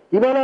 ఇవాళ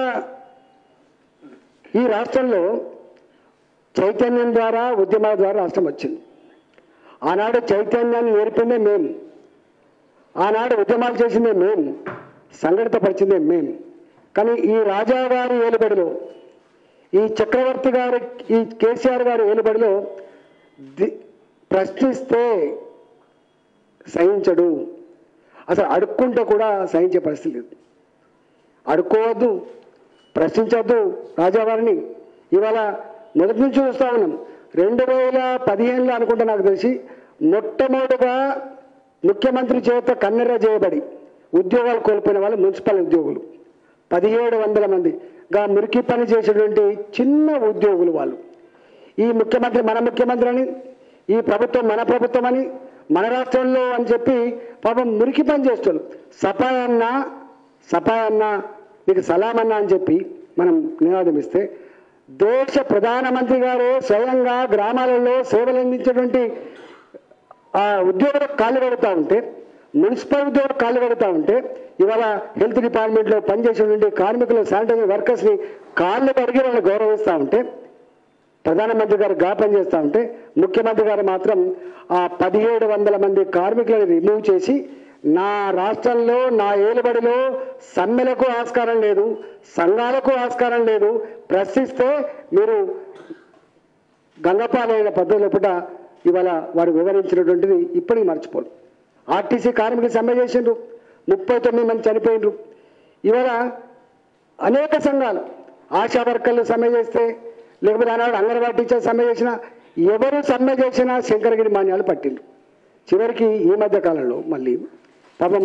ఈ రాష్ట్రంలో చైతన్యం ద్వారా ఉద్యమాల ద్వారా రాష్ట్రం వచ్చింది ఆనాడు చైతన్యాన్ని నేర్పిందే మేము ఆనాడు ఉద్యమాలు చేసిందే మేము సంఘటితపరిచిందే మేము కానీ ఈ రాజాగారి ఏలుబడిలో ఈ చక్రవర్తి గారి ఈ కేసీఆర్ గారి ఏలుబడిలో ది- ప్రశ్నిస్తే సహించడు అసలు అడుక్కుంటే కూడా సహించే పరిస్థితి లేదు అడుక్కోవద్దు ప్రశ్నించవద్దు రాజావారిని ఇవాళ మొదటి నుంచి చూస్తా ఉన్నాం రెండు వేల పదిహేనులో అనుకుంటా నాకు తెలిసి మొట్టమొదటిగా ముఖ్యమంత్రి చేత కన్నెర చేయబడి ఉద్యోగాలు కోల్పోయిన వాళ్ళు మున్సిపల్ ఉద్యోగులు పదిహేడు వందల మంది గా మురికి పని చేసేటువంటి చిన్న ఉద్యోగులు వాళ్ళు ఈ ముఖ్యమంత్రి మన ముఖ్యమంత్రి అని ఈ ప్రభుత్వం మన ప్రభుత్వం అని మన రాష్ట్రంలో అని చెప్పి పాపం మురికి పని చేస్తారు సఫాయి అన్నా సఫాయి అన్నా నీకు సలాం అన్నా అని చెప్పి మనం నినాదం ఇస్తే దేశ ప్రధానమంత్రి గారే స్వయంగా గ్రామాలలో సేవలు అందించేటువంటి ఆ ఉద్యోగులకు కాళ్ళు కడుతూ ఉంటే మున్సిపల్ ఉద్యోగులకు కాళ్ళు కడుతూ ఉంటే ఇవాళ హెల్త్ డిపార్ట్మెంట్లో పనిచేసేటువంటి కార్మికులు శానిటైజర్ వర్కర్స్ని కాళ్ళు కడిగి వాళ్ళని గౌరవిస్తూ ఉంటే ప్రధానమంత్రి గారు గా పని చేస్తూ ఉంటే ముఖ్యమంత్రి గారు మాత్రం ఆ పదిహేడు వందల మంది కార్మికులను రిమూవ్ చేసి నా రాష్ట్రంలో నా ఏలుబడిలో సమ్మెలకు ఆస్కారం లేదు సంఘాలకు ఆస్కారం లేదు ప్రశ్నిస్తే మీరు గంగపాలైన పద్ధతుల పూట ఇవాళ వారు వివరించినటువంటిది ఇప్పటికీ మర్చిపోరు ఆర్టీసీ కార్మికులు సమ్మె చేసిండ్రు ముప్పై తొమ్మిది మంది చనిపోయిండ్రు ఇవాళ అనేక సంఘాలు ఆశా వర్కర్లు సమ్మె చేస్తే లేకపోతే ఆనాడు అంగన్వాడీ టీచర్ సమ్మె చేసినా ఎవరు సమ్మె చేసినా శంకరగిరి మాన్యాలు పట్టిండ్రు చివరికి ఈ మధ్య కాలంలో మళ్ళీ పాపం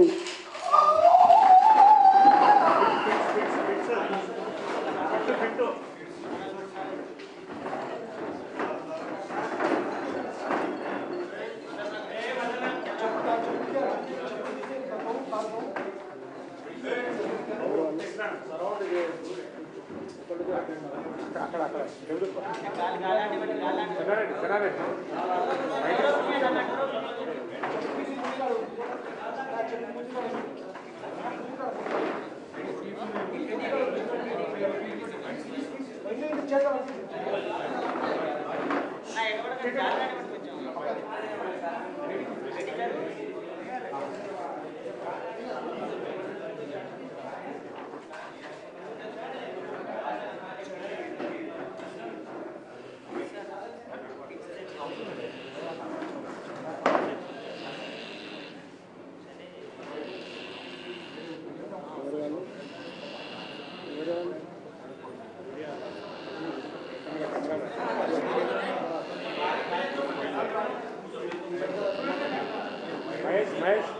మహేష్ మహేష్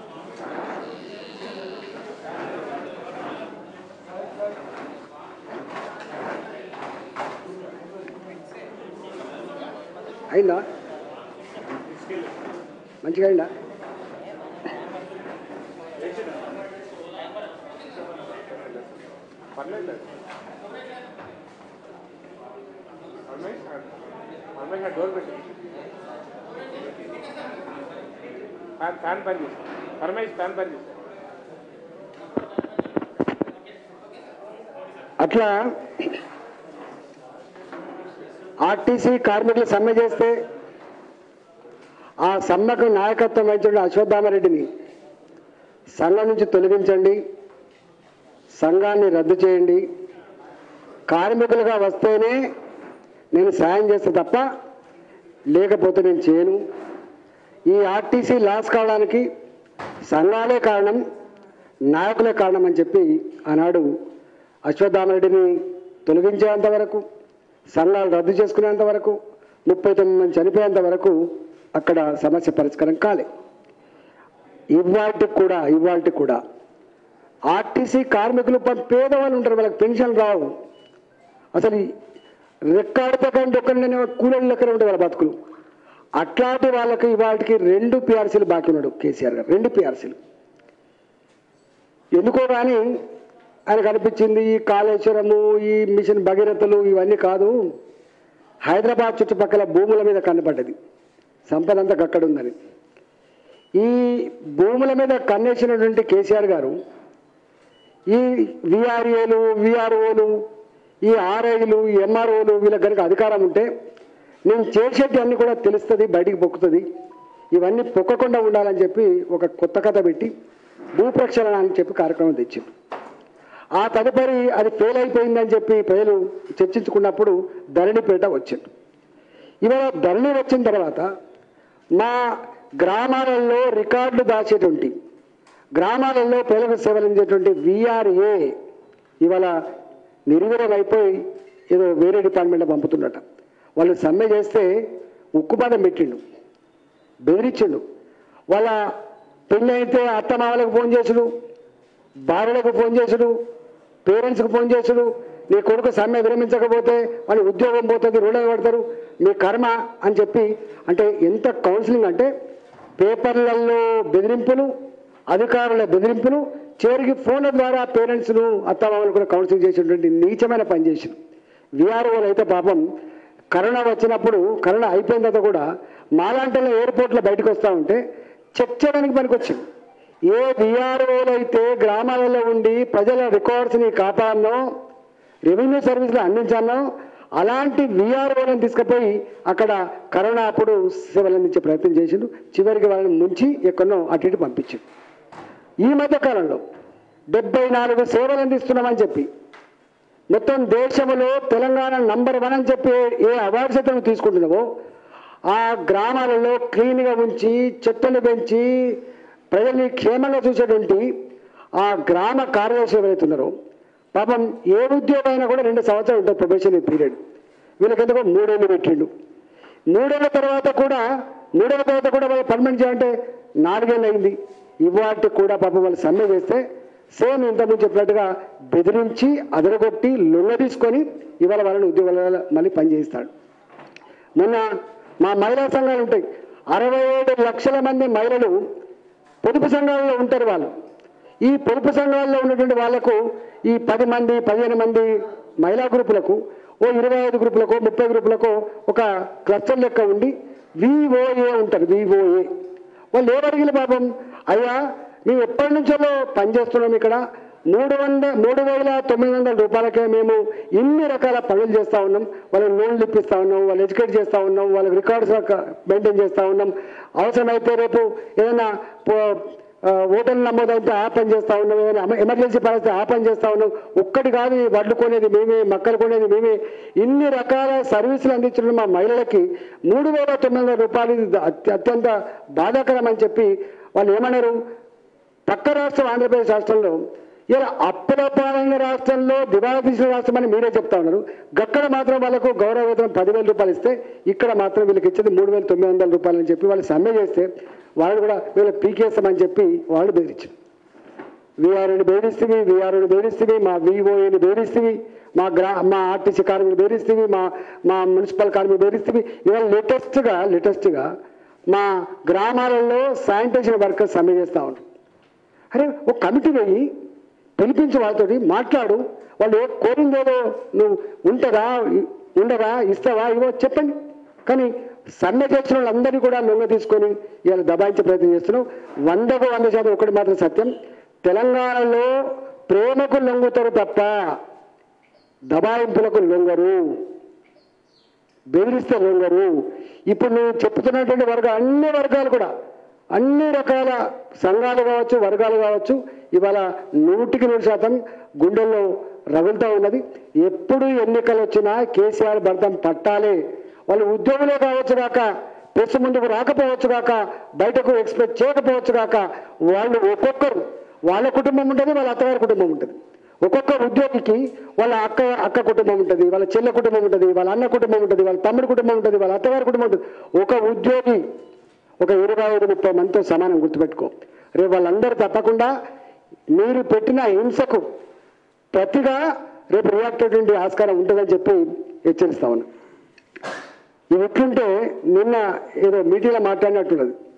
అయిందా మంచిగా అయిందా పర్లేదు రమేష్ రమేష్ ఆ డోర్ పెట్టు ఫ్యాన్ ఫ్యాన్ పని చేస్తా రమేష్ ఫ్యాన్ పని చేస్తా అట్లా ఆర్టీసీ కార్మికులు సమ్మె చేస్తే ఆ సమ్మెకు నాయకత్వం వహించిన అశ్వత్థామరెడ్డిని సంఘం నుంచి తొలగించండి సంఘాన్ని రద్దు చేయండి కార్మికులుగా వస్తేనే నేను సాయం చేస్తే తప్ప లేకపోతే నేను చేయను ఈ ఆర్టీసీ లాస్ కావడానికి సంఘాలే కారణం నాయకులే కారణం అని చెప్పి ఆనాడు అశ్వత్థామరెడ్డిని తొలగించేంత వరకు సంఘాలు రద్దు చేసుకునేంత వరకు ముప్పై తొమ్మిది మంది చనిపోయేంత వరకు అక్కడ సమస్య పరిష్కారం కాలే ఇవాటికి కూడా ఇవాటికి కూడా ఆర్టీసీ కార్మికులు పాపం పేదవాళ్ళు ఉంటారు వాళ్ళకి పెన్షన్ రావు అసలు ఈ రెక్కాడితే కంటే ఒక్కరిని కూలీల లెక్కనే ఉంటాయి వాళ్ళ బతుకులు అట్లాంటి వాళ్ళకి ఇవాటికి రెండు పిఆర్సీలు బాకీ ఉన్నాడు కేసీఆర్ గారు రెండు పిఆర్సీలు ఎందుకో కానీ ఆయనకు అనిపించింది ఈ కాళేశ్వరము ఈ మిషన్ భగీరథలు ఇవన్నీ కాదు హైదరాబాద్ చుట్టుపక్కల భూముల మీద కనపడ్డది సంపద అంతా అక్కడ ఉందని ఈ భూముల మీద కన్నేసినటువంటి కేసీఆర్ గారు ఈ విఆర్ఏలు విఆర్ఓలు ఈ ఆర్ఐలు ఎంఆర్ఓలు వీళ్ళకి కనుక అధికారం ఉంటే నేను చేసేటి అన్ని కూడా తెలుస్తుంది బయటికి పొక్కుతుంది ఇవన్నీ పొక్కకుండా ఉండాలని చెప్పి ఒక కొత్త కథ పెట్టి భూ ప్రక్షాళన అని చెప్పి కార్యక్రమం తెచ్చింది ఆ తదుపరి అది ఫెయిల్ అయిపోయిందని చెప్పి ప్రజలు చర్చించుకున్నప్పుడు ధరణిపేట వచ్చింది ఇవాళ ధరణి వచ్చిన తర్వాత మా గ్రామాలలో రికార్డులు దాచేటువంటి గ్రామాలలో ప్రజలకు సేవలు అందించేటువంటి విఆర్ఏ ఇవాళ నిర్వీర్యం అయిపోయి ఏదో వేరే డిపార్ట్మెంట్లో పంపుతున్నట వాళ్ళు సమ్మె చేస్తే ఉక్కుపాదం పెట్టిండు బెదిరించిండు వాళ్ళ పెళ్ళి అయితే అత్తమామలకు ఫోన్ చేసుడు భార్యలకు ఫోన్ చేసుడు పేరెంట్స్కి ఫోన్ చేసుడు నీ కొడుకు సమ్మె విరమించకపోతే వాళ్ళ ఉద్యోగం పోతుంది రుణం పడతారు మీ కర్మ అని చెప్పి అంటే ఎంత కౌన్సిలింగ్ అంటే పేపర్లలో బెదిరింపులు అధికారుల బెదిరింపులు చివరికి ఫోన్ల ద్వారా పేరెంట్స్ను అత్తమామలు కూడా కౌన్సిలింగ్ చేసేటువంటి నీచమైన పని చేసింది విఆర్ఓలు అయితే పాపం కరోనా వచ్చినప్పుడు కరోనా అయిపోయిన తర్వాత కూడా మాలాంటి ఎయిర్పోర్ట్లో బయటకు వస్తూ ఉంటే చెక్ చేయడానికి పనికొచ్చింది ఏ విఆర్ఓలు అయితే గ్రామాలలో ఉండి ప్రజల రికార్డ్స్ని కాపాడనో రెవెన్యూ సర్వీసులు అందించానో అలాంటి విఆర్ఓలను తీసుకుపోయి అక్కడ కరోనా అప్పుడు సేవలు అందించే ప్రయత్నం చేసిండు చివరికి వాళ్ళని ముంచి ఎక్కడనో అటు ఇటు పంపించిండు ఈ మధ్య కాలంలో డెబ్బై నాలుగు సేవలు అందిస్తున్నామని చెప్పి మొత్తం దేశంలో తెలంగాణ నంబర్ వన్ అని చెప్పి ఏ అవార్డ్స్ అయితే నువ్వు తీసుకుంటున్నావో ఆ గ్రామాలలో క్లీన్గా ఉంచి చెత్తలు పెంచి ప్రజల్ని క్షేమంగా చూసేటువంటి ఆ గ్రామ కార్యదర్శి ఎవరైతే ఉన్నారో పాపం ఏ ఉద్యోగం అయినా కూడా రెండు సంవత్సరాలు ఉంటుంది ప్రొబేషన్ పీరియడ్ వీళ్ళకి ఎందుకో మూడేళ్ళు పెట్టిండు మూడేళ్ల తర్వాత కూడా మూడేళ్ల తర్వాత కూడా వాళ్ళు పర్మనెంట్ చేయాలంటే నాలుగేళ్ళు అయింది ఇవాటి కూడా పాపం వాళ్ళు సమ్మె చేస్తే సేమ్ ఇంతకుముందు చెప్పినట్టుగా బెదిరించి అదరగొట్టి లొంగ తీసుకొని ఇవాళ వాళ్ళని ఉద్యోగాల మళ్ళీ పనిచేయిస్తాడు మొన్న మా మహిళా సంఘాలు ఉంటాయి అరవై ఏడు లక్షల మంది మహిళలు పొదుపు సంఘాలలో ఉంటారు వాళ్ళు ఈ పొదుపు సంఘాల్లో ఉన్నటువంటి వాళ్లకు ఈ పది మంది పదిహేను మంది మహిళా గ్రూపులకు ఓ ఇరవై ఐదు గ్రూపులకు ముప్పై గ్రూపులకు ఒక క్లస్టర్ లెక్క ఉండి విఓఏ ఉంటారు విఓఏ వాళ్ళు ఏమడిగిన పాపం అయ్యా మేము ఎప్పటి నుంచో పనిచేస్తున్నాం ఇక్కడ మూడు వంద మూడు వేల తొమ్మిది వందల రూపాయలకే మేము ఇన్ని రకాల పనులు చేస్తూ ఉన్నాం వాళ్ళకి లోన్లు ఇప్పిస్తూ ఉన్నాం వాళ్ళు ఎడ్యుకేట్ చేస్తూ ఉన్నాం వాళ్ళకి రికార్డ్స్ మెయింటైన్ చేస్తూ ఉన్నాం అవసరమైతే రేపు ఏదైనా పో- ఆ, ఓటర్లు నమోదైతే ఆ పని చేస్తా ఉన్నాం ఏదైనా ఎమ- ఎమర్జెన్సీ పరిస్థితి ఆ పని చేస్తా ఉన్నాం ఒక్కటి కాదు ఈ వడ్లు కొనేది మేమే మక్కలు కొనేది మేమే ఇన్ని రకాల సర్వీసులు అందించిన మా మహిళలకి మూడు వేల తొమ్మిది వందల రూపాయలు ఇది అత్య- అత్యంత బాధాకరం అని చెప్పి వాళ్ళు ఏమన్నారు పక్క రాష్ట్రం ఆంధ్రప్రదేశ్ రాష్ట్రంలో ఇలా అప్పుల పాలైన రాష్ట్రంలో దివాళా తీసిన రాష్ట్రం అని మీరే చెప్తా ఉన్నారు గక్కడ మాత్రం వాళ్ళకు గౌరవ వేతనం పదివేల రూపాయలు ఇస్తే ఇక్కడ మాత్రం వీళ్ళకి ఇచ్చేది మూడు వేల తొమ్మిది వందల రూపాయలు అని చెప్పి వాళ్ళు సమ్మె చేస్తే వాళ్ళు కూడా వీళ్ళకి పీకేస్తామని చెప్పి వాళ్ళు బెదిరించారు వీఆర్ని బెదిరిస్తుంది వీఆర్ని బెదిరిస్తుంది మా విఓఏని బెదిరిస్తుంది మా గ్రా మా ఆర్టీసీ కార్మికులు బెదిరిస్తుంది మా మా మున్సిపల్ కార్మికులు బెదిరిస్తుంది ఇవాళ లేటెస్ట్గా లేటెస్ట్గా మా గ్రామాలలో శానిటేషన్ వర్కర్స్ సమ్మె చేస్తూ ఉంటారు అరే ఒక కమిటీ పోయి పిలిపించి వాళ్ళతోటి మాట్లాడు వాళ్ళు ఏ కోరిందేదో నువ్వు ఉంటారా ఇ- ఉండరా ఇస్తావా ఇవో చెప్పండి కానీ సమ్మె చేసిన వాళ్ళందరినీ కూడా లొంగ తీసుకొని ఇవాళ దబాయించే ప్రయత్నం చేస్తున్నావు వందకు వంద శాతం ఒకటి మాత్రం సత్యం తెలంగాణలో ప్రేమకు లొంగుతారు తప్ప దబాయింపులకు లొంగరు బెదిరిస్తే లొంగరు ఇప్పుడు నువ్వు చెప్తున్నటువంటి వర్గ అన్ని వర్గాలు కూడా అన్ని రకాల సంఘాలు కావచ్చు వర్గాలు కావచ్చు ఇవాళ నూటికి నూరు శాతం గుండెల్లో రగులుతూ ఉన్నది ఎప్పుడు ఎన్నికలు వచ్చినా కేసీఆర్ భర్తం పట్టాలి వాళ్ళు ఉద్యోగులే కావచ్చు కాక ప్రెస్ ముందుకు రాకపోవచ్చు కాక బయటకు ఎక్స్పెక్ట్ చేయకపోవచ్చు కాక వాళ్ళు ఒక్కొక్కరు వాళ్ళ కుటుంబం ఉంటుంది వాళ్ళ అత్తగారి కుటుంబం ఉంటుంది ఒక్కొక్క ఉద్యోగికి వాళ్ళ అక్క అక్క కుటుంబం ఉంటుంది వాళ్ళ చెల్లె కుటుంబం ఉంటుంది వాళ్ళ అన్న కుటుంబం ఉంటుంది వాళ్ళ తమ్ముడి కుటుంబం ఉంటుంది వాళ్ళ అత్తగారి కుటుంబం ఉంటుంది ఒక ఉద్యోగి ఒక ఇరవై ఐదు ముప్పై మందితో సమానం గుర్తుపెట్టుకో రేపు వాళ్ళందరూ తప్పకుండా మీరు పెట్టిన హింసకు ప్రతిగా రేపు రియాక్ట్ అయ్యేటువంటి ఆస్కారం ఉంటుందని చెప్పి హెచ్చరిస్తా ఉన్నా ఇవి ఎట్లుంటే నిన్న ఏదో మీటింగ్లో మాట్లాడినట్టున్నది